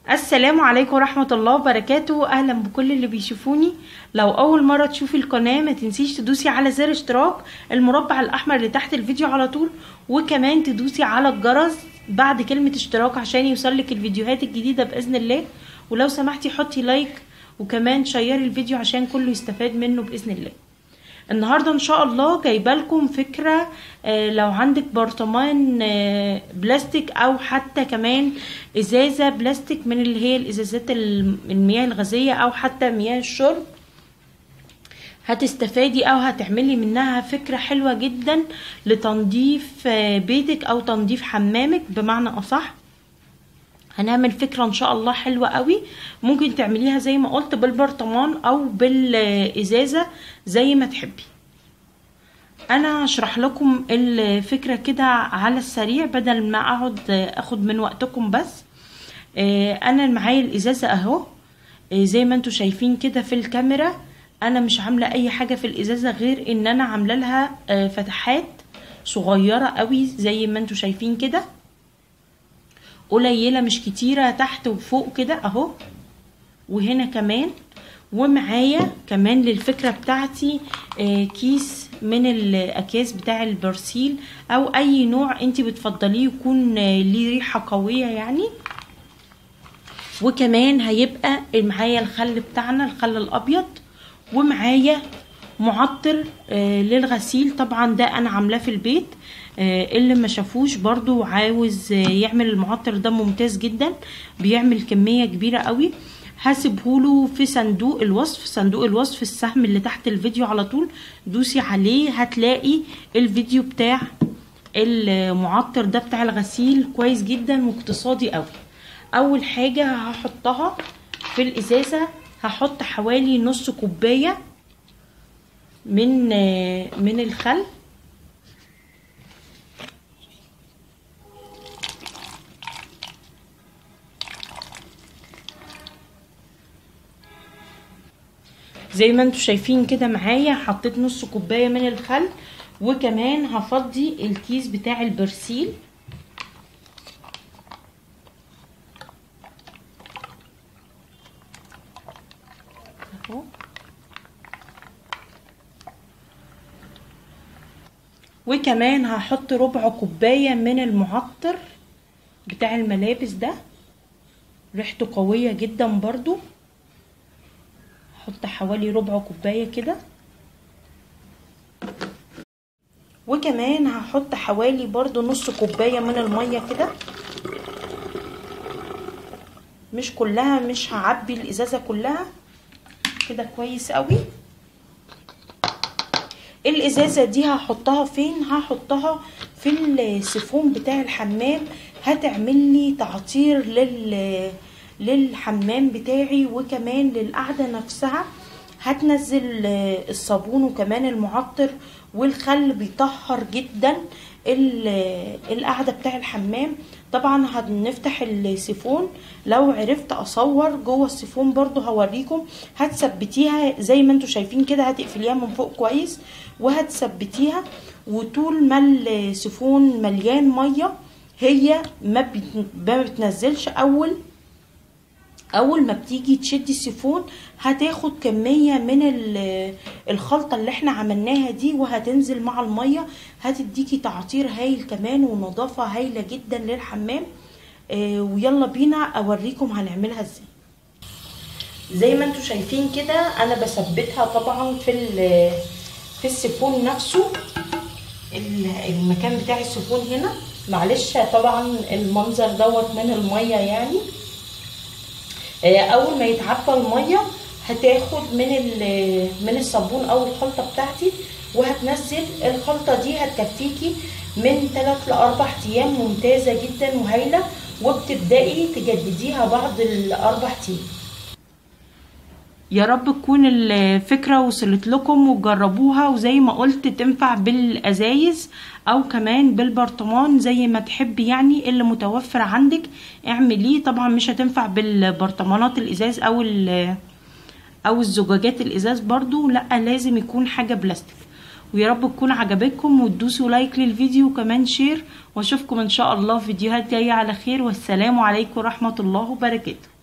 السلام عليكم ورحمة الله وبركاته أهلا بكل اللي بيشوفوني لو أول مرة تشوفي القناة ما تنسيش تدوسي على زر اشتراك المربع الأحمر اللي تحت الفيديو على طول وكمان تدوسي على الجرس بعد كلمة اشتراك عشان يوصلك الفيديوهات الجديدة بإذن الله ولو سمحتي حطي لايك وكمان شيري الفيديو عشان كله يستفاد منه بإذن الله النهارده ان شاء الله جايبه لكم فكره آه لو عندك برطمان آه بلاستيك او حتى كمان ازازه بلاستيك من اللي هي الازازات المياه الغازيه او حتى مياه الشرب هتستفادي او هتعملي منها فكره حلوه جدا لتنظيف آه بيتك او تنظيف حمامك بمعنى اصح هنعمل فكره ان شاء الله حلوه قوي ممكن تعمليها زي ما قلت بالبرطمان او بالازازه زي ما تحبي انا هشرح لكم الفكره كده على السريع بدل ما اقعد اخد من وقتكم بس انا معايا الازازه اهو زي ما انتم شايفين كده في الكاميرا انا مش عامله اي حاجه في الازازه غير ان انا عامله لها فتحات صغيره قوي زي ما انتم شايفين كده قليلة مش كتيرة تحت وفوق كده اهو وهنا كمان ومعايا كمان للفكرة بتاعتي آه كيس من الاكياس بتاع البرسيل او اي نوع انت بتفضليه يكون آه ليه ريحة قوية يعني وكمان هيبقى معايا الخل بتاعنا الخل الابيض ومعايا معطر آه للغسيل طبعا ده انا عاملاه في البيت اللي ما شافوش برضو عاوز يعمل المعطر ده ممتاز جدا بيعمل كمية كبيرة قوي هسيبهوله في صندوق الوصف صندوق الوصف السهم اللي تحت الفيديو على طول دوسي عليه هتلاقي الفيديو بتاع المعطر ده بتاع الغسيل كويس جدا واقتصادي قوي اول حاجة هحطها في الازازة هحط حوالي نص كوباية من من الخل زي ما انتم شايفين كده معايا حطيت نص كوبايه من الخل وكمان هفضي الكيس بتاع البرسيل اهو وكمان هحط ربع كوبايه من المعطر بتاع الملابس ده ريحته قويه جدا برضو احط حوالي ربع كوبايه كده وكمان هحط حوالي برضو نص كوبايه من الميه كده مش كلها مش هعبي الازازه كلها كده كويس قوي الازازه دي هحطها فين هحطها في السيفون بتاع الحمام هتعمل لي تعطير لل للحمام بتاعي وكمان للقعده نفسها هتنزل الصابون وكمان المعطر والخل بيطهر جدا القعده بتاع الحمام طبعا هنفتح السيفون لو عرفت اصور جوه السيفون برضو هوريكم هتثبتيها زي ما انتم شايفين كده هتقفليها من فوق كويس وهتثبتيها وطول ما السيفون مليان ميه هي ما بتنزلش اول اول ما بتيجي تشدي السيفون هتاخد كمية من الخلطة اللي احنا عملناها دي وهتنزل مع المية هتديكي تعطير هايل كمان ونظافة هايلة جدا للحمام اه ويلا بينا اوريكم هنعملها ازاي زي ما انتوا شايفين كده انا بثبتها طبعا في في السيفون نفسه المكان بتاع السيفون هنا معلش طبعا المنظر دوت من المية يعني اول ما يتعبى الميه هتاخد من من الصابون او الخلطه بتاعتي وهتنزل الخلطه دي هتكفيكي من 3 ل 4 ايام ممتازه جدا وهايله وبتبداي تجدديها بعد الاربع ايام يا رب تكون الفكرة وصلت لكم وجربوها وزي ما قلت تنفع بالأزايز أو كمان بالبرطمان زي ما تحبي يعني اللي متوفر عندك اعمليه طبعا مش هتنفع بالبرطمانات الإزاز أو أو الزجاجات الإزاز برضو لأ لازم يكون حاجة بلاستيك ويا رب تكون عجبتكم وتدوسوا لايك للفيديو وكمان شير واشوفكم ان شاء الله في فيديوهات جايه على خير والسلام عليكم ورحمه الله وبركاته